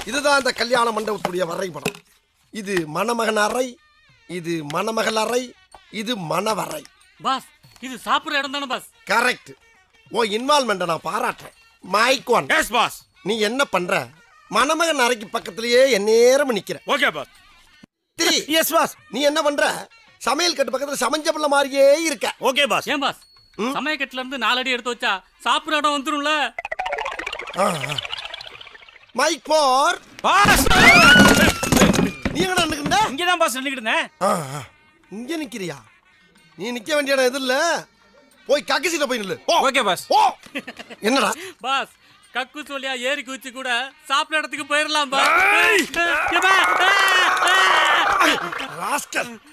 இதுதான் அந்த கல்யாண மண்டபத்துடைய வரைபடம் இது மணமகன் அறை இது மணமகள் அறை இது மணவறை பாஸ் இது சாப்பிடுற இடம் தானே பாஸ் கரெக்ட் ஓ இன்வால்மெண்ட்டை நான் பாராட்டுறேன் மைக் ஒன் எஸ் பாஸ் நீ என்ன பண்ற மணமகன் அறைக்கு பக்கத்திலேயே எந்நேரம் நிக்கிற okay boss three S boss நீ என்ன பண்ற சமையல் கட்டு பக்கத்துல சமைஞ்ச பிள்ளை மாதிரியே இருக்க ஓகே பாஸ் ஏன் பாஸ் சமயக்கட்டுல இருந்து நாலடி எடுத்து வச்சா சாப்பிடுற இடம் வந்துரும்ல மைக் போர் பாஸ் நீ எங்கடா நிக்கிற இங்க தான் பாஸ் நின்னுக்கிட்டு இருந்தேன் இங்க நிக்கிறியா நீ நிக்க வேண்டிய இடம் எது இல்ல போய் கக்கசில போய் நில்லு போ ஓகே பாஸ் போ என்னடா பாஸ் கக்கு சொல்லியா ஏறி குச்சி கூட சாப்பிடுற இடத்துக்கு போயிடலாம் பாஸ் ஏப்பா, ஆ, ஆ. ராஸ்கல்